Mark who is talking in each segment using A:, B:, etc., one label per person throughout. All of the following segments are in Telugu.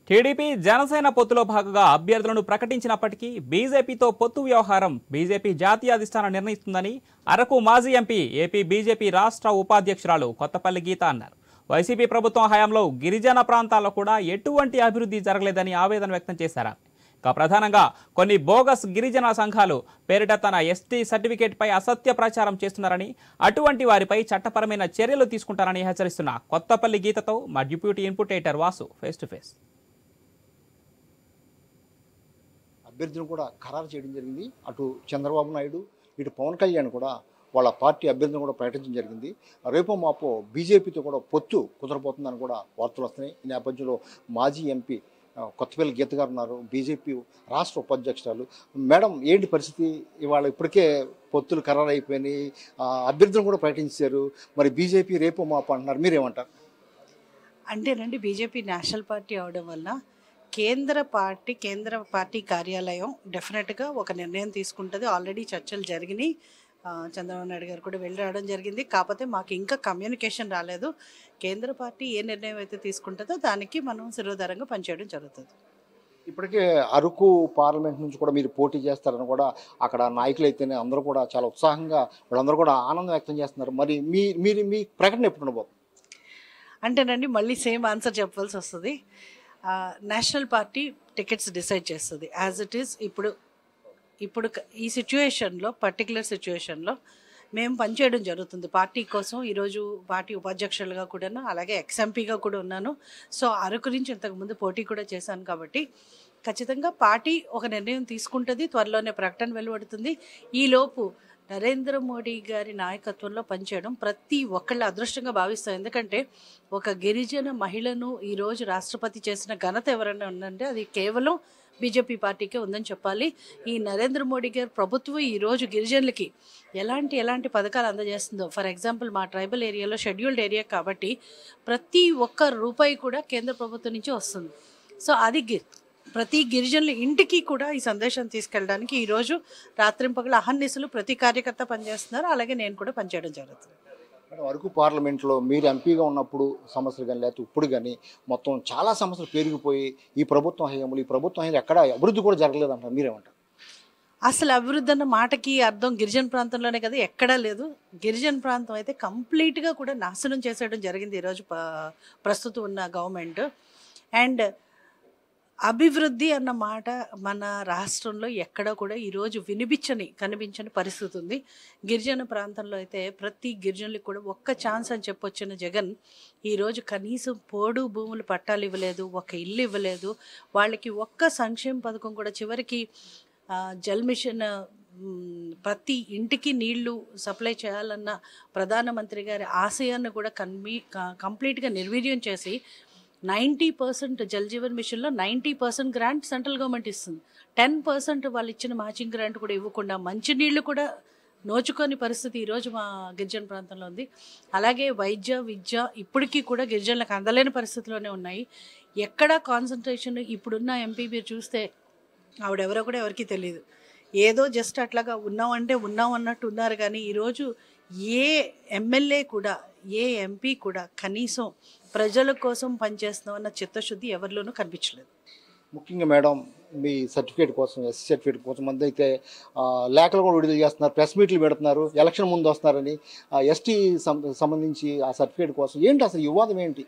A: టీడీపీ జనసేన పొత్తులో భాగంగా అభ్యర్థులను ప్రకటించినప్పటికీ బీజేపీతో పొత్తు వ్యవహారం బీజేపీ జాతీయ అధిష్టానం నిర్ణయిస్తుందని అరకు మాజీ ఎంపీ ఏపీ బీజేపీ రాష్ట్ర ఉపాధ్యక్షురాలు కొత్తపల్లి గీత అన్నారు వైసీపీ ప్రభుత్వం హయాంలో గిరిజన ప్రాంతాల్లో కూడా ఎటువంటి అభివృద్ధి జరగలేదని ఆవేదన వ్యక్తం చేశారు ఇక ప్రధానంగా కొన్ని బోగస్ గిరిజన సంఘాలు పేరిట తన ఎస్టీ సర్టిఫికేట్పై అసత్య ప్రచారం చేస్తున్నారని అటువంటి వారిపై చట్టపరమైన చర్యలు తీసుకుంటారని హెచ్చరిస్తున్న కొత్తపల్లి గీతతో మా deputy input editor Vasu face to face
B: అభ్యర్థిని కూడా ఖరారు చేయడం జరిగింది అటు చంద్రబాబు నాయుడు ఇటు పవన్ కళ్యాణ్ కూడా వాళ్ళ పార్టీ అభ్యర్థిని కూడా ప్రకటించడం జరిగింది రేపో మాపో బీజేపీతో కూడా పొత్తు కుదరబోతుందని కూడా వార్తలు వస్తున్నాయి ఈ నేపథ్యంలో మాజీ ఎంపీ ఆ, కొత్తపల్లి గీత గారు ఉన్నారు బీజేపీ రాష్ట్ర ఉపాధ్యక్షురాలు మేడం ఏంటి పరిస్థితి ఇవాళ ఇప్పటికే పొత్తులు ఖరారు అయిపోయినాయి ఆ, అభ్యర్థిని కూడా ప్రకటించారు మరి బీజేపీ రేపో మాపో అంటున్నారు మీరేమంటారు
C: అంటేనండి బీజేపీ నేషనల్ పార్టీ అవడం వల్ల కేంద్ర పార్టీ కేంద్ర పార్టీ కార్యాలయం డెఫినెట్గా ఒక నిర్ణయం తీసుకుంటుంది ఆల్రెడీ చర్చలు జరిగినాయి ఆ, చంద్రబాబు నాయుడు గారు కూడా వెళ్ళి రావడం జరిగింది కాకపోతే మాకు ఇంకా కమ్యూనికేషన్ రాలేదు కేంద్ర పార్టీ ఏ నిర్ణయం అయితే తీసుకుంటుందో దానికి మనం శిరోధారంగా పనిచేయడం జరుగుతుంది
B: ఇప్పటికే అరకు పార్లమెంట్ నుంచి కూడా మీరు పోటీ చేస్తారని కూడా అక్కడ నాయకులు అయితేనే అందరూ కూడా చాలా ఉత్సాహంగా వాళ్ళందరూ కూడా ఆనందం వ్యక్తం చేస్తున్నారు మరి మీ మీరు మీ ప్రకటన ఎప్పుడు ఉండబోతుంది
C: అంటేనండి మళ్ళీ సేమ్ ఆన్సర్ చెప్పవలసి వస్తుంది నేషనల్ పార్టీ టికెట్స్ డిసైడ్ చేస్తుంది యాజ్ ఇట్ ఈస్ ఇప్పుడు ఇప్పుడు క- ఈ సిచ్యువేషన్లో పర్టికులర్ సిచ్యువేషన్లో మేము పనిచేయడం జరుగుతుంది పార్టీ కోసం ఈరోజు పార్టీ ఉపాధ్యక్షులుగా కూడా అలాగే ఎక్స్ఎంపీగా కూడా ఉన్నాను సో అరకు నుంచి ఇంతకుముందు పోటీ కూడా చేశాను కాబట్టి ఖచ్చితంగా పార్టీ ఒక నిర్ణయం తీసుకుంటుంది త్వరలోనే ప్రకటన వెలువడుతుంది ఈలోపు నరేంద్ర మోడీ గారి నాయకత్వంలో పనిచేయడం ప్రతి ఒక్కళ్ళ అదృష్టంగా భావిస్తాం ఎందుకంటే ఒక గిరిజన మహిళను ఈరోజు రాష్ట్రపతి చేసిన ఘనత ఎవరైనా ఉందంటే అది కేవలం బీజేపీ పార్టీకే ఉందని చెప్పాలి ఈ నరేంద్ర మోడీ గారి ప్రభుత్వం ఈరోజు గిరిజనులకి ఎలాంటి ఎలాంటి పథకాలు అందజేస్తుందో ఫర్ ఎగ్జాంపుల్ మా ట్రైబల్ ఏరియాలో షెడ్యూల్డ్ ఏరియా కాబట్టి ప్రతి ఒక్క రూపాయి కూడా కేంద్ర ప్రభుత్వం నుంచి వస్తుంది సో అది గి- ప్రతి గిరిజనుల ఇంటికి కూడా ఈ సందేశం తీసుకెళ్ళడానికి ఈరోజు రాత్రింపగల అహర్నిశలు ప్రతి కార్యకర్త పనిచేస్తున్నారు అలాగే నేను కూడా పనిచేయడం జరుగుతుంది
B: మేడం అరకు పార్లమెంట్లో మీరు ఎంపీగా ఉన్నప్పుడు సమస్యలు కానీ లేకపోతే ఇప్పుడు కానీ మొత్తం చాలా సమస్యలు పెరిగిపోయి ఈ ప్రభుత్వం హయాంలో ఈ ప్రభుత్వం హయాంలో ఎక్కడ అభివృద్ధి కూడా జరగలేదు అంటారు మీరేమంటారు
C: అసలు అభివృద్ధి అన్న మాటకి అర్థం గిరిజన ప్రాంతంలోనే కదా ఎక్కడా లేదు గిరిజన ప్రాంతం అయితే కంప్లీట్గా కూడా నాశనం చేసేయడం జరిగింది ఈరోజు ప- ప్రస్తుతం ఉన్న గవర్నమెంట్ అండ్ అభివృద్ధి అన్న మాట మన రాష్ట్రంలో ఎక్కడ కూడా ఈరోజు వినిపించని కనిపించని పరిస్థితి ఉంది గిరిజన ప్రాంతంలో అయితే ప్రతి గిరిజనులకు కూడా ఒక్క ఛాన్స్ అని చెప్పొచ్చిన జగన్ ఈరోజు కనీసం పోడు భూములు పట్టాలు ఇవ్వలేదు ఒక ఇల్లు ఇవ్వలేదు వాళ్ళకి ఒక్క సంక్షేమ పథకం కూడా చివరికి ఆ, జల్ మిషన్ మ్, ప్రతి ఇంటికి నీళ్లు సప్లై చేయాలన్న ప్రధానమంత్రి గారి ఆశయాన్ని కూడా కన్మీ క- కంప్లీట్గా నిర్వీర్యం చేసి నైంటీ పర్సెంట్ జల్ జీవన్ మిషన్లో ninety percent grant central government ఇస్తుంది టెన్ పర్సెంట్ వాళ్ళు ఇచ్చిన మ్యాచింగ్ గ్రాంట్ కూడా ఇవ్వకుండా మంచినీళ్ళు కూడా నోచుకొని పరిస్థితి ఈరోజు మా గిరిజన ప్రాంతంలో ఉంది అలాగే వైద్య విద్య ఇప్పటికీ కూడా గిరిజనులకు అందలేని పరిస్థితిలోనే ఉన్నాయి ఎక్కడ కాన్సన్ట్రేషన్ ఇప్పుడున్న ఎంపీ మీరు చూస్తే ఆవిడెవరో కూడా ఎవరికీ తెలియదు ఏదో జస్ట్ అట్లాగా ఉన్నామంటే ఉన్నాం అన్నట్టు ఉన్నారు కానీ ఈరోజు ఏ ఎమ్మెల్యే కూడా ఏ ఎంపీ కూడా కనీసం ప్రజల కోసం పనిచేస్తున్నాం అన్న చిత్తశుద్ధి ఎవరిలోనూ కనిపించలేదు
B: ముఖ్యంగా మేడం మీ సర్టిఫికేట్ కోసం ఎస్సీ సర్టిఫికేట్ కోసం మంది అయితే ఆ, లేఖలు కూడా విడుదల చేస్తున్నారు ప్రెస్ మీట్లు పెడుతున్నారు ఎలక్షన్ ముందు వస్తున్నారని ఎస్టీ సంబంధించి ఆ సర్టిఫికేట్ కోసం ఏంటి అసలు ఈ వివాదం ఏంటి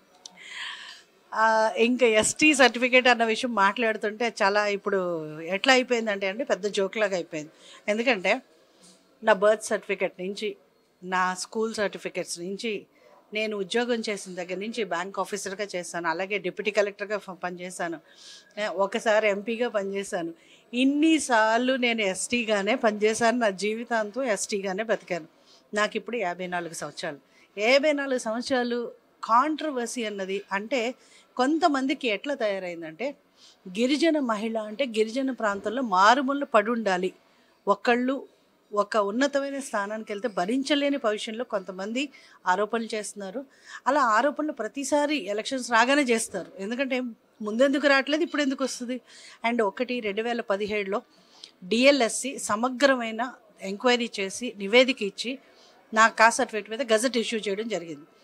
C: ఆ, ఇంకా ఎస్టీ సర్టిఫికేట్ అన్న విషయం మాట్లాడుతుంటే చాలా ఇప్పుడు ఎట్లా అయిపోయిందంటే అంటే పెద్ద జోక్ లాగా అయిపోయింది ఎందుకంటే నా బర్త్ సర్టిఫికేట్ నుంచి నా స్కూల్ సర్టిఫికేట్స్ నుంచి నేను ఉద్యోగం చేసిన దగ్గర నుంచి బ్యాంక్ ఆఫీసర్గా చేశాను అలాగే డిప్యూటీ కలెక్టర్గా ఫ- పనిచేశాను ఏ, ఒకసారి ఎంపీగా పనిచేశాను ఇన్నిసార్లు నేను ఎస్టీగానే పనిచేశాను నా జీవితాంతం ఎస్టీగానే బతికాను నాకు ఇప్పుడు యాభై నాలుగు సంవత్సరాలు యాభై నాలుగు సంవత్సరాలు కాంట్రవర్సీ అన్నది అంటే కొంతమందికి ఎట్లా తయారైందంటే గిరిజన మహిళ అంటే గిరిజన ప్రాంతంలో మారుమూల పడి ఉండాలి ఒకళ్ళు ఒక ఉన్నతమైన స్థానానికి వెళ్తే భరించలేని పొజిషన్లో కొంతమంది ఆరోపణలు చేస్తున్నారు అలా ఆరోపణలు ప్రతిసారి ఎలక్షన్స్ రాగానే చేస్తారు ఎందుకంటే ముందెందుకు రావట్లేదు ఇప్పుడు ఎందుకు వస్తుంది అండ్ ఒకటి రెండు వేల పదిహేడులో డిఎల్ఎస్సి సమగ్రమైన ఎంక్వైరీ చేసి నివేదిక ఇచ్చి నా కాస్ట్ సర్టిఫికేట్ మీద గజెట్ ఇష్యూ చేయడం జరిగింది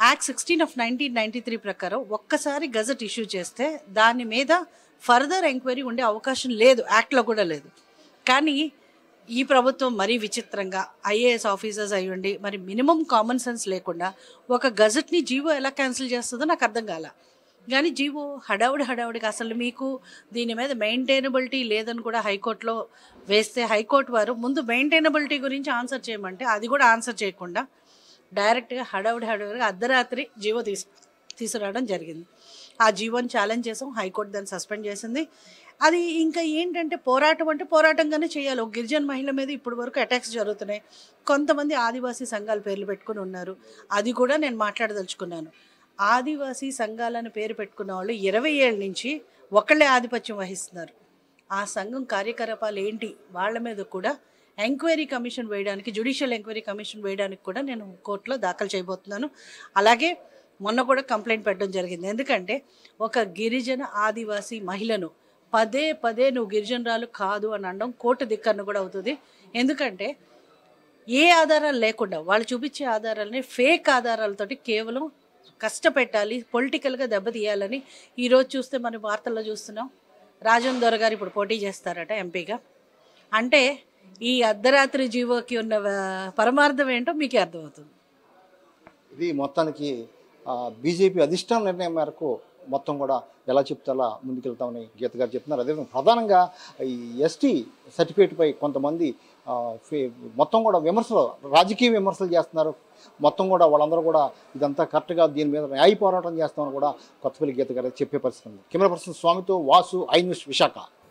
C: act sixteen of nineteen ninety three ప్రకారం ఒక్కసారి గజెట్ ఇష్యూ చేస్తే దాని మీద ఫర్దర్ ఎంక్వైరీ ఉండే అవకాశం లేదు యాక్ట్లో కూడా లేదు కానీ ఈ ప్రభుత్వం మరీ విచిత్రంగా ఐఏఎస్ ఆఫీసర్స్ అయ్యుండి మరి మినిమం కామన్ సెన్స్ లేకుండా ఒక గజెట్ని జీవో ఎలా క్యాన్సిల్ చేస్తుందో నాకు అర్థం కాల కానీ జీవో హడావుడి హడావుడిగా అసలు మీకు దీని మీద మెయింటైనబిలిటీ లేదని కూడా హైకోర్టులో వేస్తే హైకోర్టు వారు ముందు మెయింటైనబిలిటీ గురించి ఆన్సర్ చేయమంటే అది కూడా ఆన్సర్ చేయకుండా డైరెక్ట్గా హడావుడి హడావుడిగా అర్ధరాత్రి జీవో తీసు తీసుకురావడం జరిగింది ఆ జీవోని ఛాలెంజ్ చేసాం హైకోర్టు దాన్ని సస్పెండ్ చేసింది అది ఇంకా ఏంటంటే పోరాటం అంటే పోరాటంగానే చేయాలి ఒక గిరిజన మహిళ మీద ఇప్పటి వరకు అటాక్స్ జరుగుతున్నాయి కొంతమంది ఆదివాసీ సంఘాల పేర్లు పెట్టుకుని ఉన్నారు అది కూడా నేను మాట్లాడదలుచుకున్నాను ఆదివాసీ సంఘాలను పేరు పెట్టుకున్న వాళ్ళు ఇరవై ఏళ్ళ నుంచి ఒకళ్ళే ఆధిపత్యం వహిస్తున్నారు ఆ సంఘం కార్యకలాపాలు ఏంటి వాళ్ళ మీద కూడా ఎంక్వైరీ కమిషన్ వేయడానికి జ్యుడిషియల్ ఎంక్వైరీ కమిషన్ వేయడానికి కూడా నేను కోర్టులో దాఖలు చేయబోతున్నాను అలాగే మొన్న కూడా కంప్లైంట్ పెట్టడం జరిగింది ఎందుకంటే ఒక గిరిజన ఆదివాసీ మహిళను పదే పదే నువ్వు గిరిజనరాలు కాదు అని అనడం కోర్టు దిక్కను కూడా అవుతుంది ఎందుకంటే ఏ ఆధారాలు లేకుండా వాళ్ళు చూపించే ఆధారాలని ఫేక్ ఆధారాలతోటి కేవలం కష్టపెట్టాలి పొలిటికల్గా దెబ్బతీయాలని ఈరోజు చూస్తే మనం వార్తల్లో చూస్తున్నాం రాజన్ దొర గారు ఇప్పుడు పోటీ చేస్తారట ఎంపీగా అంటే ఈ అర్ధరాత్రి జీవోకి ఉన్న ఆ, పరమార్థం ఏంటో మీకే అర్థమవుతుంది
B: ఇది మొత్తానికి బీజేపీ అధిష్టాన నిర్ణయం మేరకు మొత్తం కూడా ఎలా చెప్తే అలా ముందుకెళ్తామని గీత గారు చెప్తున్నారు అదేవిధంగా ప్రధానంగా ఈ ఎస్టీ సర్టిఫికేట్పై కొంతమంది ఆ, ఫే- మొత్తం కూడా విమర్శలు రాజకీయ విమర్శలు చేస్తున్నారు మొత్తం కూడా వాళ్ళందరూ కూడా ఇదంతా కరెక్ట్గా దీని మీద న్యాయ పోరాటం చేస్తామని కూడా కొత్తపల్లి గీత గారు చెప్పే పరిస్థితి ఉంది కెమెరా పర్సన్ స్వామితో వాసు ఐ న్యూస్ విశాఖ